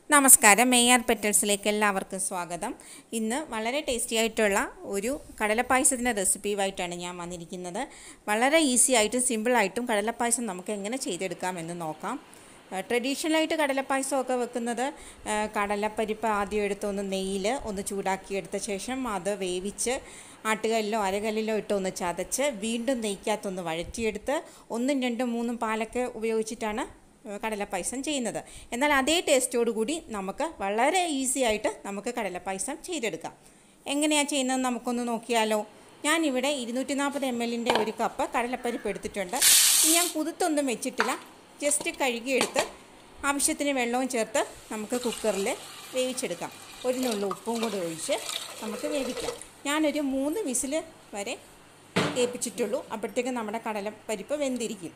നമസ്കാരം മെയ്യാർ പെറ്റൽസിലേക്ക് എല്ലാവർക്കും സ്വാഗതം ഇന്ന് വളരെ ടേസ്റ്റി ആയിട്ടുള്ള ഒരു കടലപ്പായസത്തിൻ്റെ റെസിപ്പിയുമായിട്ടാണ് ഞാൻ വന്നിരിക്കുന്നത് വളരെ ഈസി ആയിട്ടും സിമ്പിളായിട്ടും കടലപ്പായസം നമുക്ക് എങ്ങനെ ചെയ്തെടുക്കാമെന്ന് നോക്കാം ട്രഡീഷണലായിട്ട് കടലപ്പായസമൊക്കെ വെക്കുന്നത് ആ, കടലപ്പരിപ്പ് ആദ്യം എടുത്ത് ഒന്ന് നെയ്യിൽ ഒന്ന് ചൂടാക്കിയെടുത്ത ശേഷം അത് വേവിച്ച് ആട്ടുകല്ലിലോ അരകല്ലിലോ ഇട്ട് ഒന്ന് ചതച്ച് വീണ്ടും നെയ്ക്കകത്തൊന്ന് വഴറ്റിയെടുത്ത് ഒന്നും രണ്ടും മൂന്നും പാലൊക്കെ ഉപയോഗിച്ചിട്ടാണ് കടലപ്പായസം ചെയ്യുന്നത് എന്നാൽ അതേ ടേസ്റ്റോടു കൂടി നമുക്ക് വളരെ ഈസി ആയിട്ട് നമുക്ക് കടലപ്പായസം ചെയ്തെടുക്കാം എങ്ങനെയാണ് ചെയ്യുന്നത് നമുക്കൊന്ന് നോക്കിയാലോ ഞാനിവിടെ ഇരുന്നൂറ്റി നാൽപ്പത് എം എല്ലിൻ്റെ ഒരു കപ്പ് കടലപ്പരിപ്പ് എടുത്തിട്ടുണ്ട് ഇത് ഞാൻ കുതിർത്തൊന്നും വെച്ചിട്ടില്ല ജസ്റ്റ് കഴുകിയെടുത്ത് ആവശ്യത്തിന് വെള്ളവും ചേർത്ത് നമുക്ക് കുക്കറിൽ വേവിച്ചെടുക്കാം ഒരു നുള്ളു ഉപ്പും കൂടി ഒഴിച്ച് നമുക്ക് വേവിക്കാം ഞാനൊരു മൂന്ന് വിസിൽ വരെ കേൾപ്പിച്ചിട്ടുള്ളൂ അപ്പോഴത്തേക്കും നമ്മുടെ കടലപ്പരിപ്പ് വെന്തിരിക്കും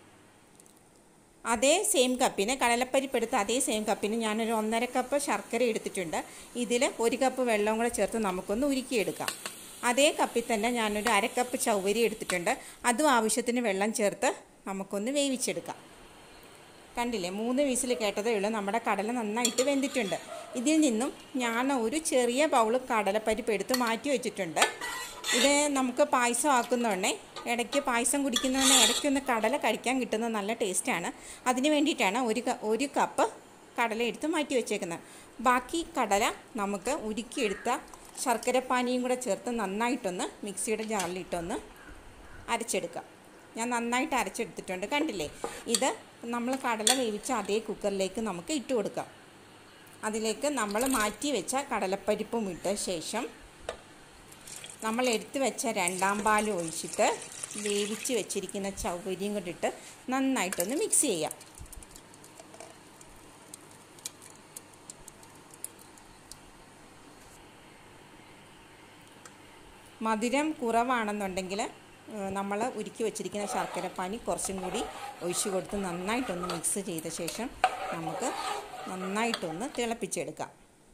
അതേ സെയിം കപ്പിന് കടലപ്പരിപ്പ് എടുത്ത അതേ സെയിം കപ്പിന് ഞാനൊരു ഒന്നര കപ്പ് ശർക്കര എടുത്തിട്ടുണ്ട് ഇതിൽ ഒരു കപ്പ് വെള്ളവും കൂടെ ചേർത്ത് നമുക്കൊന്ന് ഉരുക്കിയെടുക്കാം അതേ കപ്പിൽ തന്നെ ഞാനൊരു അര കപ്പ് ചൗവരി എടുത്തിട്ടുണ്ട് അതും ആവശ്യത്തിന് വെള്ളം ചേർത്ത് നമുക്കൊന്ന് വേവിച്ചെടുക്കാം കണ്ടില്ലേ മൂന്ന് വിസിൽ കേട്ടതേ ഉള്ളൂ നമ്മുടെ കടല നന്നായിട്ട് വെന്തിട്ടുണ്ട് ഇതിൽ നിന്നും ഞാൻ ഒരു ചെറിയ ബൗൾ കടലപ്പരിപ്പ് എടുത്ത് മാറ്റി വെച്ചിട്ടുണ്ട് ഇത് നമുക്ക് പായസം ആക്കുന്നതുകൊണ്ടേ ഇടയ്ക്ക് പായസം കുടിക്കുന്നതുകൊണ്ട് ഇടയ്ക്കൊന്ന് കടല കഴിക്കാൻ കിട്ടുന്നത് നല്ല ടേസ്റ്റാണ് അതിന് വേണ്ടിയിട്ടാണ് ഒരു ക- ഒരു കപ്പ് കടല എടുത്ത് മാറ്റി വെച്ചേക്കുന്നത് ബാക്കി കടല നമുക്ക് ഉരുക്കിയെടുത്ത ശർക്കരപ്പാനിയും കൂടെ ചേർത്ത് നന്നായിട്ടൊന്ന് മിക്സിയുടെ ജാറിലിട്ടൊന്ന് അരച്ചെടുക്കാം ഞാൻ നന്നായിട്ട് അരച്ചെടുത്തിട്ടുണ്ട് കണ്ടില്ലേ ഇത് നമ്മൾ കടല വേവിച്ച അതേ കുക്കറിലേക്ക് നമുക്ക് ഇട്ട് കൊടുക്കാം അതിലേക്ക് നമ്മൾ മാറ്റി വെച്ച കടലപ്പരിപ്പും ഇട്ട ശേഷം നമ്മൾ എടുത്തു വെച്ച രണ്ടാം പാൽ ഒഴിച്ചിട്ട് വേവിച്ച് വെച്ചിരിക്കുന്ന ചൗവരിയും കൂടി ഇട്ട് നന്നായിട്ടൊന്ന് മിക്സ് ചെയ്യാം മധുരം കുറവാണെന്നുണ്ടെങ്കിൽ നമ്മൾ ഉരുക്കി വെച്ചിരിക്കുന്ന ശർക്കരപ്പാനി കുറച്ചും കൂടി ഒഴിച്ചു കൊടുത്ത് നന്നായിട്ടൊന്ന് മിക്സ് ചെയ്ത ശേഷം നമുക്ക് നന്നായിട്ടൊന്ന് തിളപ്പിച്ചെടുക്കാം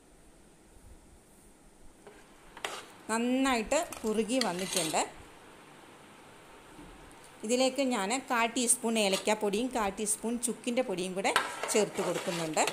നന്നായിട്ട് കുറുകി വന്നിട്ടുണ്ട് ഇതിലേക്ക് ഞാൻ കാൽ ടീസ്പൂൺ ഏലക്കാപ്പൊടിയും കാൽ ടീസ്പൂൺ ചുക്കിൻ്റെ പൊടിയും കൂടെ ചേർത്ത് കൊടുക്കുന്നുണ്ട്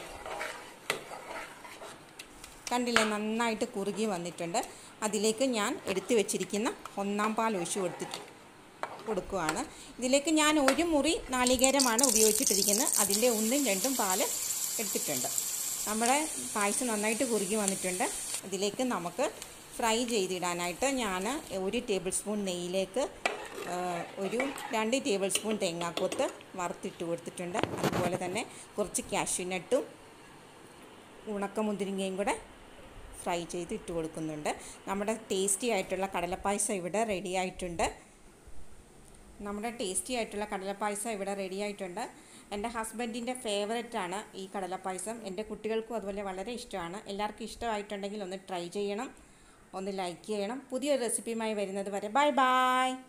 കണ്ടില്ലേ നന്നായിട്ട് കുറുകി വന്നിട്ടുണ്ട് അതിലേക്ക് ഞാൻ എടുത്തു വെച്ചിരിക്കുന്ന ഒന്നാം പാൽ ഒഴിച്ച് കൊടുത്തിട്ട് കൊടുക്കുകയാണ് ഇതിലേക്ക് ഞാൻ ഒരു മുറി നാളികേരമാണ് ഉപയോഗിച്ചിട്ടിരിക്കുന്നത് അതിൻ്റെ ഒന്നും രണ്ടും പാൽ എടുത്തിട്ടുണ്ട് നമ്മുടെ പായസം നന്നായിട്ട് കുറുകി വന്നിട്ടുണ്ട് അതിലേക്ക് നമുക്ക് ഫ്രൈ ചെയ്തിടാനായിട്ട് ഞാൻ ഒരു ടേബിൾ സ്പൂൺ നെയ്യിലേക്ക് ആ, ഒരു രണ്ട് ടേബിൾ സ്പൂൺ തേങ്ങാക്കൊത്ത് വറുത്തിട്ട് കൊടുത്തിട്ടുണ്ട് അതുപോലെ തന്നെ കുറച്ച് കാഷ്യൂനട്ടും ഉണക്കമുന്തിരിങ്ങയും കൂടെ ഫ്രൈ ചെയ്ത് ഇട്ട് കൊടുക്കുന്നുണ്ട് നമ്മുടെ ടേസ്റ്റി ആയിട്ടുള്ള കടലപ്പായസം ഇവിടെ റെഡി ആയിട്ടുണ്ട് നമ്മുടെ ടേസ്റ്റി ആയിട്ടുള്ള കടലപ്പായസം ഇവിടെ റെഡി ആയിട്ടുണ്ട് എൻ്റെ ഹസ്ബൻഡിൻ്റെ ഫേവററ്റ് ഈ കടലപ്പായസം എൻ്റെ കുട്ടികൾക്കും അതുപോലെ വളരെ ഇഷ്ടമാണ് എല്ലാവർക്കും ഇഷ്ടമായിട്ടുണ്ടെങ്കിൽ ഒന്ന് ട്രൈ ചെയ്യണം ഒന്ന് ലൈക്ക് ചെയ്യണം പുതിയൊരു റെസിപ്പിയുമായി വരുന്നത് വരെ ബൈ ബൈ